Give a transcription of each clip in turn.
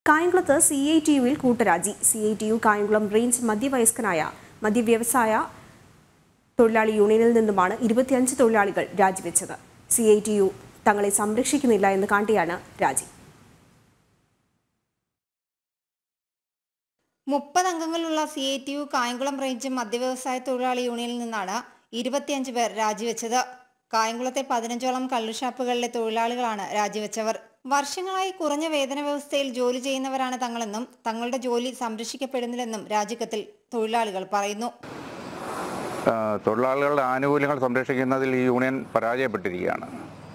കായംകുളത്ത് C I T യുവിൽ കൂട്ടരാജി C I T U Kayamkulam range മധ്യവയസ്കനായ മദ്യവ്യവസായ തൊഴിലാളി യൂണിയനിൽ നിന്നുമാണ് ഇരുപത്തിയഞ്ച് തൊഴിലാളികൾ രാജിവെച്ചത് സി ഐ ടി യു തങ്ങളെ സംരക്ഷിക്കുന്നില്ല എന്ന് കാട്ടിയാണ് രാജി മുപ്പത് അംഗങ്ങളുള്ള C I T U Kayamkulam range മദ്യവ്യവസായ തൊഴിലാളി യൂണിയനിൽ നിന്നാണ് ഇരുപത്തിയഞ്ച് പേർ രാജിവെച്ചത് കായംകുളത്തെ പതിനഞ്ചോളം കള്ളുഷാപ്പുകളിലെ തൊഴിലാളികളാണ് രാജിവെച്ചവർ വർഷങ്ങളായി കുറഞ്ഞ വേതന വ്യവസ്ഥയിൽ ജോലി ചെയ്യുന്നവരാണ് തങ്ങളെന്നും തങ്ങളുടെ ജോലി സംരക്ഷിക്കപ്പെടുന്നില്ലെന്നും രാജിക്കത്തിൽ തൊഴിലാളികൾ പറയുന്നു ആ, തൊഴിലാളികളുടെ ആനുകൂല്യങ്ങൾ സംരക്ഷിക്കുന്നതിൽ ഈ യൂണിയൻ പരാജയപ്പെട്ടിരിക്കുകയാണ്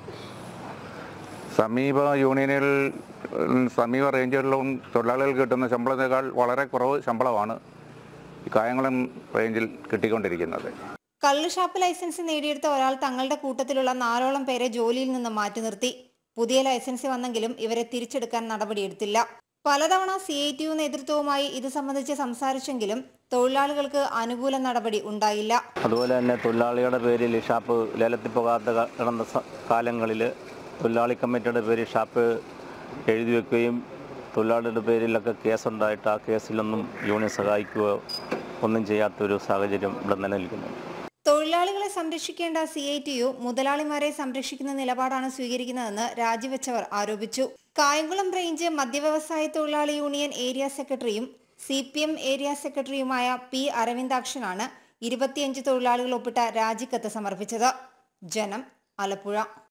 സമീപ യൂണിയനിൽ ഉം, സമീപ റേഞ്ചുകളിലും തൊഴിലാളികൾക്ക് കിട്ടുന്ന ശമ്പളത്തേക്കാൾ വളരെ കുറവ് ശമ്പളമാണ് ഈ കായംകുളം റേഞ്ചിൽ കിട്ടിക്കൊണ്ടിരിക്കുന്നത് കള്ളുഷാപ്പ് ലൈസൻസ് നേടിയെടുത്ത ഒരാൾ തങ്ങളുടെ കൂട്ടത്തിലുള്ള നാലോളം പേരെ ജോലിയിൽ നിന്ന് മാറ്റി നിർത്തി പുതിയ ലൈസൻസ് വന്നെങ്കിലും ഇവരെ തിരിച്ചെടുക്കാൻ നടപടിയെടുത്തില്ല പലതവണ സി ഐ ടി യു നേതൃത്വവുമായി ഇത് സംബന്ധിച്ച് സംസാരിച്ചെങ്കിലും തൊഴിലാളികൾക്ക് അനുകൂല നടപടി ഉണ്ടായില്ല അതുപോലെ തന്നെ തൊഴിലാളികളുടെ പേരിൽ ഈ ഷാപ്പ് ലേലത്തിൽ പോകാത്ത ക- കിടന്ന സ- കാലങ്ങളിൽ തൊഴിലാളി കമ്മിറ്റിയുടെ പേരിൽ ഷാപ്പ് എഴുതി വെക്കുകയും തൊഴിലാളിയുടെ പേരിലൊക്കെ കേസുണ്ടായിട്ട് ആ കേസിലൊന്നും യൂണിയൻ സഹായിക്കുകയോ ഒന്നും ചെയ്യാത്തൊരു സാഹചര്യം ഇവിടെ നിലനിൽക്കുന്നു തൊഴിലാളികളെ സംരക്ഷിക്കേണ്ട സി ഐ ടി യു മുതലാളിമാരെ സംരക്ഷിക്കുന്ന നിലപാടാണ് സ്വീകരിക്കുന്നതെന്ന് രാജിവെച്ചവർ ആരോപിച്ചു കായംകുളം റേഞ്ച് മദ്യവ്യവസായ തൊഴിലാളി യൂണിയൻ ഏരിയ സെക്രട്ടറിയും സി പി എം ഏരിയ സെക്രട്ടറിയുമായ പി അരവിന്ദാക്ഷനാണ് ഇരുപത്തിയഞ്ച് തൊഴിലാളികൾ ഒപ്പിട്ട രാജിക്കത്ത് സമർപ്പിച്ചത് ജനം ആലപ്പുഴ